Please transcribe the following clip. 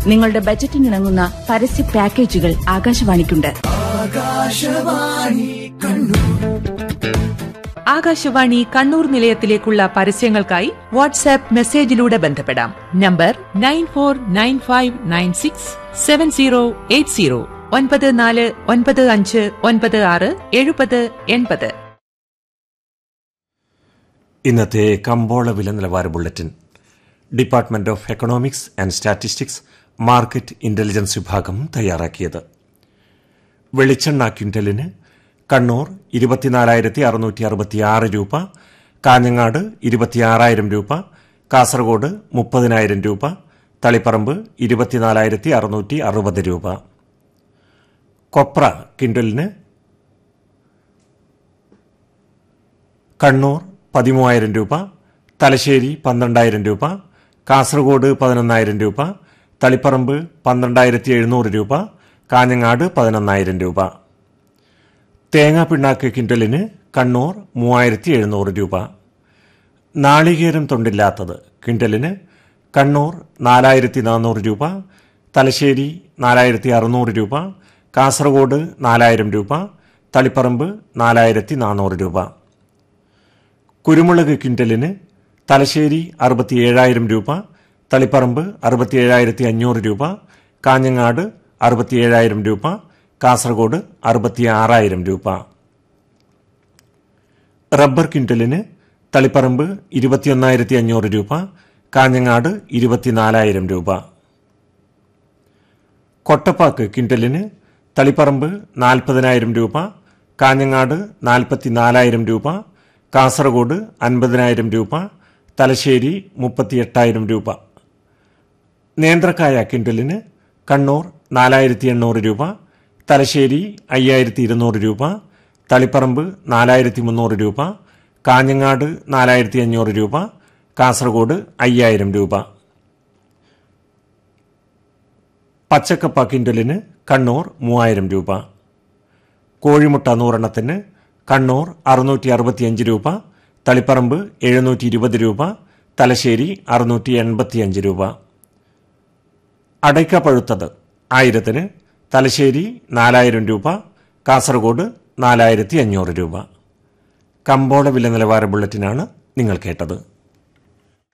നിങ്ങളുടെ ബജറ്റിനിണങ്ങുന്ന പരസ്യ പാക്കേജുകൾ ആകാശവാണിക്കുണ്ട് ആകാശവാണി കണ്ണൂർ നിലയത്തിലേക്കുള്ള പരസ്യങ്ങൾക്കായി വാട്സാപ്പ് മെസ്സേജിലൂടെ ബന്ധപ്പെടാം number nine four nine five nine six seven zero eight zero ഒൻപത് നാല് ഒൻപത് അഞ്ച് ഒൻപത് ആറ് എഴുപത് എൺപത് ഇന്നത്തെ കമ്പോള വില നിലവാര bulletin department of economics and statistics market intelligence വിഭാഗം തയ്യാറാക്കിയത് വെളിച്ചെണ്ണ ക്വിന്റലിന് കണ്ണൂർ ഇരുപത്തിനാലായിരത്തി അറുന്നൂറ്റി അറുപത്തിയാറ് രൂപ കാഞ്ഞങ്ങാട് ഇരുപത്തിയാറായിരം രൂപ കാസർഗോഡ് മുപ്പതിനായിരം രൂപ തളിപ്പറമ്പ് ഇരുപത്തിനാലായിരത്തി അറുന്നൂറ്റി അറുപത് രൂപ കൊപ്ര കിൻഡലിന് കണ്ണൂർ പതിമൂവായിരം രൂപ തലശ്ശേരി പന്ത്രണ്ടായിരം രൂപ കാസർഗോഡ് പതിനൊന്നായിരം രൂപ തളിപ്പറമ്പ് പന്ത്രണ്ടായിരത്തി എഴുന്നൂറ് രൂപ കാഞ്ഞങ്ങാട് പതിനൊന്നായിരം രൂപ തേങ്ങാ പിണ്ണാക്ക് കിൻഡലിന് കണ്ണൂർ മൂവായിരത്തി എഴുന്നൂറ് രൂപ നാളികേരം തൊണ്ടില്ലാത്തത് ക്വിൻ്റലിന് കണ്ണൂർ നാലായിരത്തി നാനൂറ് രൂപ തലശ്ശേരി നാലായിരത്തി അറുന്നൂറ് രൂപ കാസർഗോഡ് നാലായിരം രൂപ തളിപ്പറമ്പ് നാലായിരത്തി നാനൂറ് രൂപ കുരുമുളക് ക്വിൻ്റലിന് തലശ്ശേരി അറുപത്തിയേഴായിരം രൂപ തളിപ്പറമ്പ് അറുപത്തിയേഴായിരത്തി അഞ്ഞൂറ് രൂപ കാഞ്ഞങ്ങാട് അറുപത്തിയേഴായിരം രൂപ കാസർഗോഡ് അറുപത്തിയാറായിരം രൂപ റബ്ബർ ക്വിൻ്റലിന് തളിപ്പറമ്പ് ഇരുപത്തിയൊന്നായിരത്തി അഞ്ഞൂറ് രൂപ കാഞ്ഞങ്ങാട് ഇരുപത്തിനാലായിരം രൂപ കൊട്ടപ്പാക്ക് ക്വിൻ്റലിന് തളിപ്പറമ്പ് നാൽപ്പതിനായിരം രൂപ കാഞ്ഞങ്ങാട് നാൽപ്പത്തിനാലായിരം രൂപ കാസർഗോഡ് അൻപതിനായിരം രൂപ തലശ്ശേരി മുപ്പത്തിയെട്ടായിരം രൂപ നേന്ത്രക്കായ ക്വിൻ്റലിന് കണ്ണൂർ നാലായിരത്തി എണ്ണൂറ് രൂപ തലശ്ശേരി അയ്യായിരത്തി ഇരുന്നൂറ് രൂപ തളിപ്പറമ്പ് നാലായിരത്തി മുന്നൂറ് രൂപ കാഞ്ഞങ്ങാട് നാലായിരത്തി അഞ്ഞൂറ് രൂപ കാസർഗോഡ് അയ്യായിരം രൂപ പച്ചക്കപ്പ കിൻഡലിന് കണ്ണൂർ മൂവായിരം രൂപ കോഴിമുട്ട നൂറെണ്ണത്തിന് കണ്ണൂർ അറുന്നൂറ്റി അറുപത്തിയഞ്ച് രൂപ തളിപ്പറമ്പ് എഴുന്നൂറ്റി ഇരുപത് രൂപ തലശ്ശേരി അറുന്നൂറ്റി എൺപത്തിയഞ്ച് രൂപ അടയ്ക്ക പഴുത്തത് ആയിരത്തിന് തലശ്ശേരി നാലായിരം രൂപ കാസർഗോഡ് നാലായിരത്തി അഞ്ഞൂറ് രൂപ കമ്പോള വില നിലവാര ബുള്ളറ്റിനാണ് നിങ്ങൾ കേട്ടത്